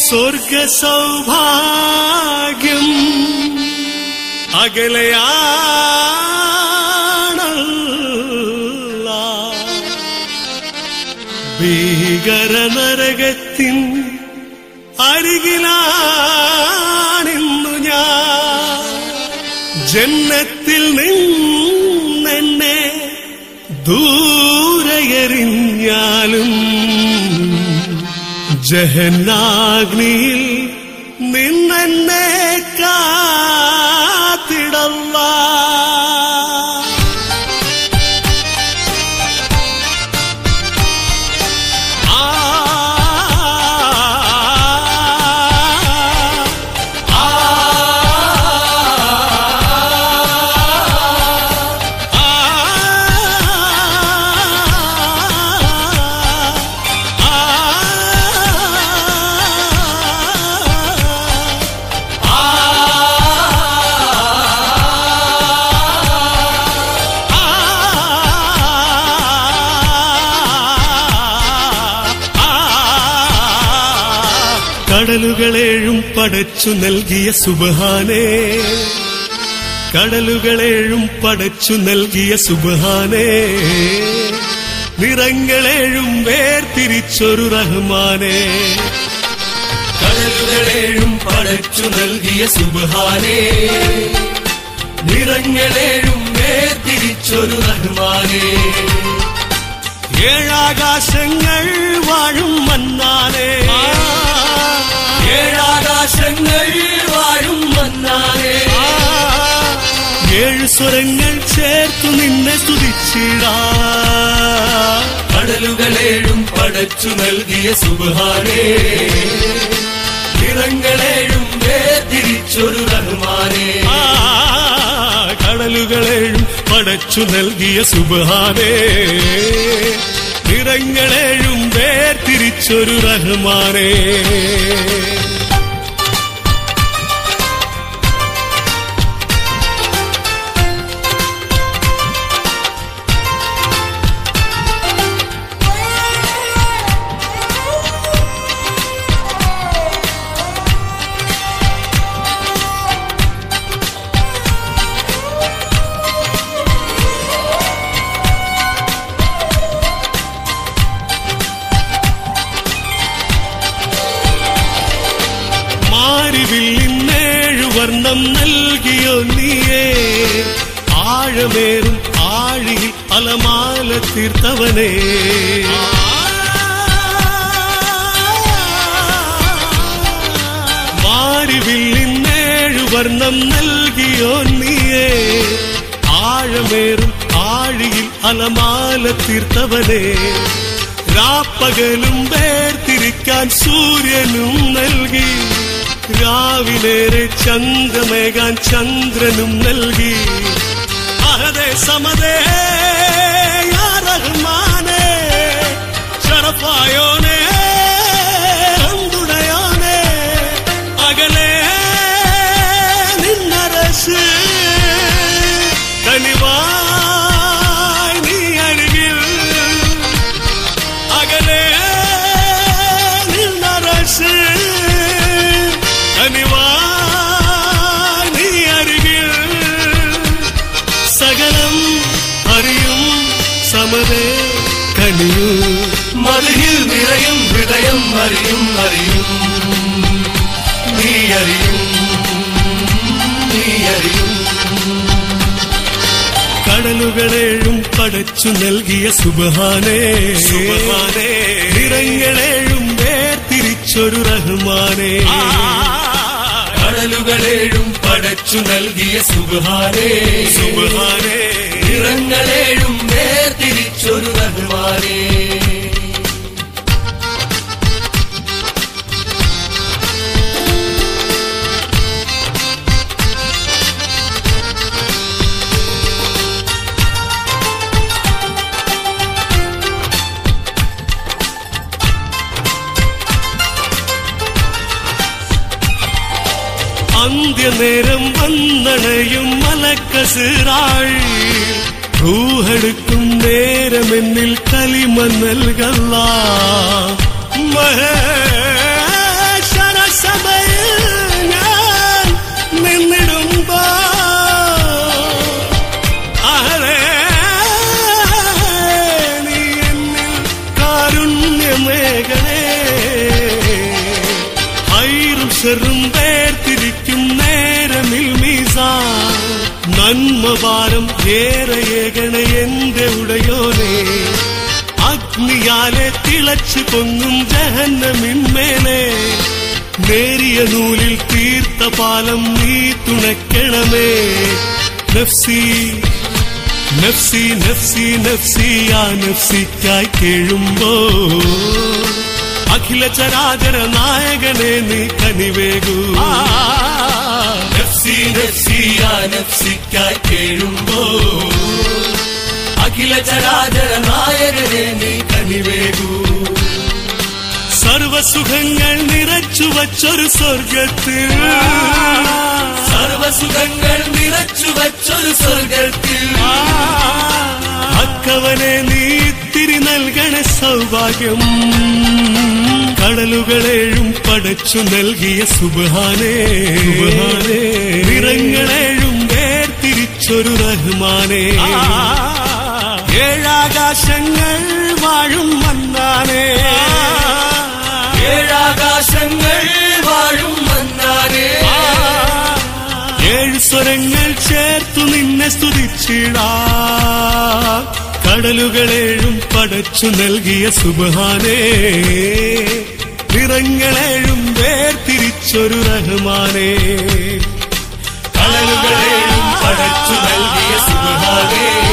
സ്വർഗ സൗഭാഗ്യം അകലയാണല്ല ഭീകര നരകത്തിൻ അരികിലാണിന്നു ഞാൻ ജന്നത്തിൽ നിന്നെന്നെ ദൂരയെറിഞ്ഞാലും ജഹന്നാഗ്നിയിൽ നിന്നെന്നെ കാത്തിടല്ല കടലുകളേഴും പടച്ചു നൽകിയ സുബഹാനേ കടലുകളേഴും പടച്ചു നൽകിയ സുബഹാനേ നിറങ്ങളേഴും വേർതിരിച്ചൊരു റഹ്മാനേ കടലുകളേഴും പടച്ചു നൽകിയ സുബഹാനേ നിറങ്ങളേഴും വേർതിരിച്ചൊരു റഹ്മാനേ ഏഴാകാശങ്ങൾ വാഴും മന്നാനേ ഏഴാകാശങ്ങൾ വാഴും മന്നാനേ ഏഴു സ്വരങ്ങൾ ചേർത്തു നിന്നെ സ്തുതിച്ചിടാ കടലുകളേഴും പടച്ചു നൽകിയ സുബാനേ നിറങ്ങളേഴും വേർതിരിച്ചൊരു റഹ്മാനേ കടലുകളേഴും പടച്ചു നൽകിയ സുബാനേ നിറങ്ങളേഴും വേർതിരിച്ചൊരു റഹ്മാനേ മാരിവിൽ നിന്നേഴു വർണ്ണം നൽകിയോ നീയേ ആഴമേറും ആഴിയിൽ അലമാല തീർത്തവനേ മാരിവിൽ നിന്നേഴു വർണ്ണം നൽകിയോ നീയേ ആഴമേറും ആഴിയിൽ അലമാല തീർത്തവനേ രാപ്പകലും വേർതിരിക്കാൻ സൂര്യനും നൽകി രാവിലേറെ ചന്ദ്രമേകാൻ ചന്ദ്രനും നൽകി അഹദേ സമതേ യാ റഹ്മാനേ ഷറഫായോനേ അന്തുണയോനേ അകലേ നിന്നരസ് കനിവായി നീ അരികിൽ അകലേ നിന്നരസ് കനിവായി നീ അരികിൽ സകലം അറിയും സമതേ കനിയൂ മതിയിൽ നിറയും ഹൃദയം അറിയും അറിയും നീ അറിയും നീ അറിയും കടലുകളേഴും പടച്ചു നൽകിയ സുബഹാനേ സുബ്ഹാനേ. നിറങ്ങളേഴും വേർതിരിച്ചൊരു റഹ്മാനേ കടലുകളേഴും പടച്ചു നൽകിയ സുബാനേ സുബ്ഹാനേ നിറങ്ങളേഴും വേർതിരിച്ചൊരു റഹ്മാനേ അന്ത്യനേരം വന്നണയും മലക്കസിറാൾ റൂഹെടുക്കും നേരമെന്നിൽ കലിമ നൽകല്ല മഹേശ്വര കരുണയേകണേ ഹൈറും ഷെറും വേർതിരിക്കും നേരമിൽ മീസാൻ നന്മഭാരം ഏറെയേകണ എന്റെ ഉടയോനെ അഗ്നിയാലെ തിളച്ചു പൊങ്ങും ജഹന്നമിന്മേലെ നേരിയ നൂലിൽ തീർത്ത പാലം നീ തുണയ്ക്കണമേ നഫ്സി നഫ്സി നഫ്സി നഫ്സി ആ നഫ്സിക്കായി കേഴുമ്പോ അഖില ചരാചര നായകനെ നീ കനിവേകൂ നഫ്സി നഫ്സി ആ നഫ്സിക്കായി കേഴുമ്പോ അഖില ചരാചര നായകനെ നീ കനിവേകൂ സർവസുഖങ്ങൾ നിറച്ചു വച്ചൊരു സ്വർഗത്തിൽ സർവസുഖങ്ങൾ നിറച്ചു വച്ചൊരു സ്വർഗത്തിൽ അക്കവനെ നീ ഇത്തിരി നൽകണ സൗഭാഗ്യം കടലുകളേഴും പടച്ചു നൽകിയ സുബാനേ സുബാനേ നിറങ്ങളേഴും വേർതിരിച്ചൊരു റഹ്മാനേ ഏഴാകാശങ്ങൾ വാഴും മന്നാനേ ഏഴാകാശങ്ങൾ വാഴും വന്നാനേ ഏഴ് സ്വരങ്ങൾ ചേർത്തു നിന്നെ സ്തുതിച്ചിടാ കടലുകളേഴും പടച്ചു നൽകിയ സുബാനേ നിറങ്ങളേഴും വേർതിരിച്ചൊരു റഹ്മാനേ കടലുകളെയും പടച്ചു നൽകിയ സുബഹാനേ